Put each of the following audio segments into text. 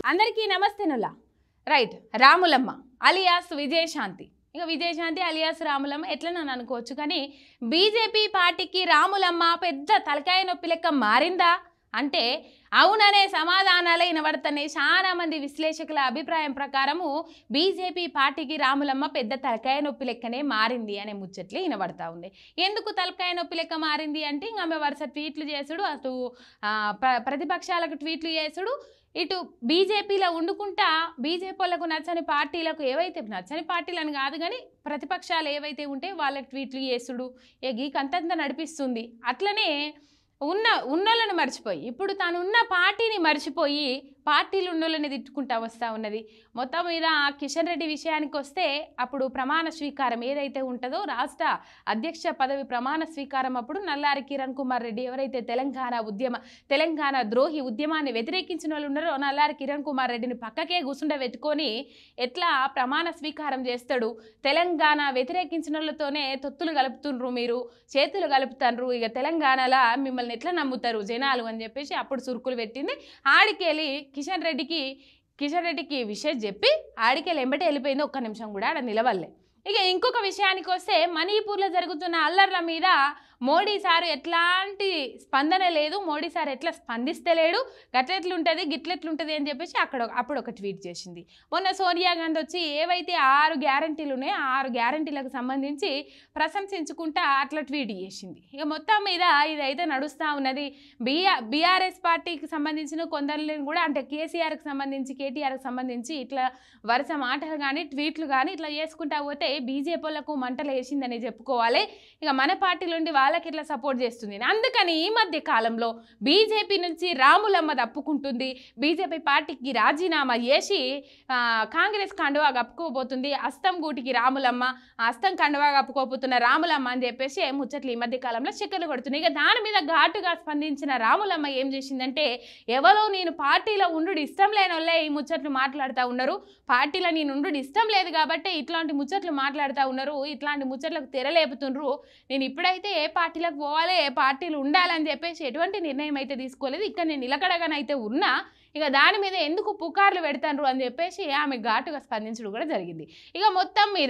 అందరికీ నమస్తేనులా right Ramulamma alias Vijayashanti ఇక విజయశాంతి అలియాస్ రాములమ్మ ఎట్లా నన్ను అనుకోవచ్చు కానీ బీజేపీ పార్టీకి రాములమ్మ పెద్ద తలకాయ నొప్పి లెక్క మారిందా అంటే అవుననే సమాధానాలే వినబడుతున్నాయి చాలా మంది విశ్లేషకుల అభిప్రాయం ప్రకారము బీజేపీ పార్టీకి రాములమ్మ పెద్ద తలకాయ నొప్పి లెక్కనే మారింది అనే ముచ్చట్లు వినబడతా ఉంది ఎందుకు తలకాయ నొప్పి లెక్క మారింది అంటే ఇంక ఆమె వరుస ట్వీట్లు చేసుడు అటు ఆ, ప్ర- ప్రతిపక్షాలకు ట్వీట్లు చేసుడు ఇటు బీజేపీలో వండుకుంటా బీజేపీ వాళ్ళకు నచ్చని పార్టీలకు ఏవైతే నచ్చని పార్టీలని కాదు కానీ ప్రతిపక్షాలు ఏవైతే ఉంటే వాళ్ళకి ట్వీట్లు చేసుడు ఏ గీకంతంత నడిపిస్తుంది అట్లనే ఉన్న ఉన్నోళ్ళని మర్చిపోయి ఇప్పుడు తాను ఉన్న పార్టీని మర్చిపోయి పార్టీలు ఉన్నోళ్ళని తిట్టుకుంటా వస్తూ ఉన్నది మొత్తం మీద ఆ కిషన్ రెడ్డి విషయానికి వస్తే అప్పుడు ప్రమాణ స్వీకారం ఏదైతే ఉంటుందో రాష్ట్ర అధ్యక్ష పదవి ప్రమాణ స్వీకారం అప్పుడు నల్లారి కిరణ్ కుమార్ రెడ్డి ఎవరైతే తెలంగాణ ఉద్యమ తెలంగాణ ద్రోహి ఉద్యమాన్ని వ్యతిరేకించిన వాళ్ళు ఉన్నారో నల్లారి కిరణ్ కుమార్ రెడ్డిని పక్కకే కూసుండబెట్టుకొని ఎట్లా ప్రమాణ స్వీకారం చేస్తాడు తెలంగాణ వ్యతిరేకించిన వాళ్ళతోనే తొత్తులు కలుపుతుండ్రు మీరు చేతులు కలుపుతాండ్రు ఇక తెలంగాణలో మిమ్మల్ని ఎట్లా నమ్ముతారు జనాలు అని చెప్పేసి అప్పుడు సురుకులు పెట్టింది ఆడికెళ్ళి కిషన్ రెడ్డికి కిషన్ రెడ్డికి విషయం చెప్పి ఆడికెళ్ళి ఎంబటే వెళ్ళిపోయింది ఒక్క నిమిషం కూడా ఆడ నిలవల్లే ఇక ఇంకొక విషయానికి వస్తే మణిపూర్లో జరుగుతున్న అల్లర్ల మీద మోడీ సారు ఎట్లాంటి స్పందన లేదు మోడీ సార్ ఎట్లా స్పందిస్తలేడు గట్లెట్లుంటుంది గిట్లెట్లుంటుంది అని చెప్పేసి అక్కడ అప్పుడు ఒక ట్వీట్ చేసింది మొన్న సోనియా గాంధీ వచ్చి ఏవైతే ఆరు గ్యారంటీలు ఉన్నాయో ఆ ఆరు గ్యారంటీలకు సంబంధించి ప్రశంసించుకుంటా అట్లా ట్వీట్ చేసింది ఇక మొత్తం మీద ఇదైతే నడుస్తూ ఉన్నది బిఆర్ బీఆర్ఎస్ పార్టీకి సంబంధించిన కొందరిని కూడా అంటే కేసీఆర్కి సంబంధించి కేటీఆర్కి సంబంధించి ఇట్లా వరుస మాటలు కానీ ట్వీట్లు కానీ ఇట్లా చేసుకుంటా పోతే బీజేపీ వాళ్ళకు మంటలు వేసిందని చెప్పుకోవాలి ఇక మన పార్టీ నుండి వాళ్ళకి ఇట్లా సపోర్ట్ చేస్తుంది అందుకని ఈ మధ్య కాలంలో బీజేపీ నుంచి రాములమ్మ తప్పుకుంటుంది బీజేపీ పార్టీకి రాజీనామా చేసి ఆ, కాంగ్రెస్ కండువా కప్పుకోబోతుంది అస్తం గూటికి రాములమ్మ ఆ అస్తం కండువా కప్పుకోబోతున్న రాములమ్మ అని చెప్పేసి ముచ్చట్లు ఈ మధ్య కాలంలో చిక్కలు కొడుతున్నాయి ఇక దాని మీద ఘాటుగా స్పందించిన రాములమ్మ ఏం చేసిందంటే ఎవరో నేను పార్టీలో ఉండు ఇష్టం లేని వాళ్ళే ఈ ముచ్చట్లు మాట్లాడుతూ ఉన్నారు పార్టీలో నేను ఉండు ఇష్టం లేదు కాబట్టి ఇట్లాంటి ముచ్చట్లు మాట్లాడుతూ ఉన్నారు ఇట్లాంటి ముచ్చట్లకు తెరలేపుతుండ్రు నేను ఇప్పుడైతే ఏ పార్టీలకు పోవాలి ఏ పార్టీలు ఉండాలని చెప్పేసి ఎటువంటి నిర్ణయం అయితే తీసుకోలేదు ఇక్కడ నేను నిలకడగానైతే ఉన్నా ఇక దాని మీద ఎందుకు పుకార్లు పెడతాండ్రు అని చెప్పేసి ఆమె ఘాటుగా స్పందించడం కూడా జరిగింది ఇక మొత్తం మీద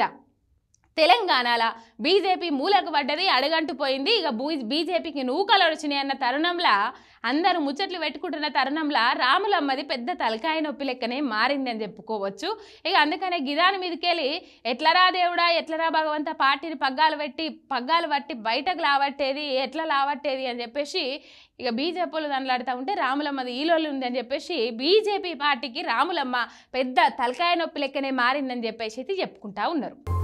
తెలంగాణలో బీజేపీ మూలకు పడ్డది అడగంటు పోయింది ఇక బూ బీజేపీకి నూకలు వచ్చినాయి అన్న తరుణంలో అందరూ ముచ్చట్లు పెట్టుకుంటున్న తరుణంలో రాములమ్మది పెద్ద తలకాయ నొప్పి లెక్కనే మారింది అని చెప్పుకోవచ్చు ఇక అందుకనే గిదాని మీదకెళ్ళి ఎట్లరా దేవుడా ఎట్లరా భగవంత పార్టీని పగ్గాలు పెట్టి పగ్గాలు పట్టి బయటకు లావట్టేది ఎట్లా లావట్టేది అని చెప్పేసి ఇక బీజేపీలు దానిలాడుతూ ఉంటే రాములమ్మది ఈలోళ్ళు ఉంది అని చెప్పేసి బీజేపీ పార్టీకి రాములమ్మ పెద్ద తలకాయ నొప్పి లెక్కనే మారిందని చెప్పేసి అయితే చెప్పుకుంటా ఉన్నారు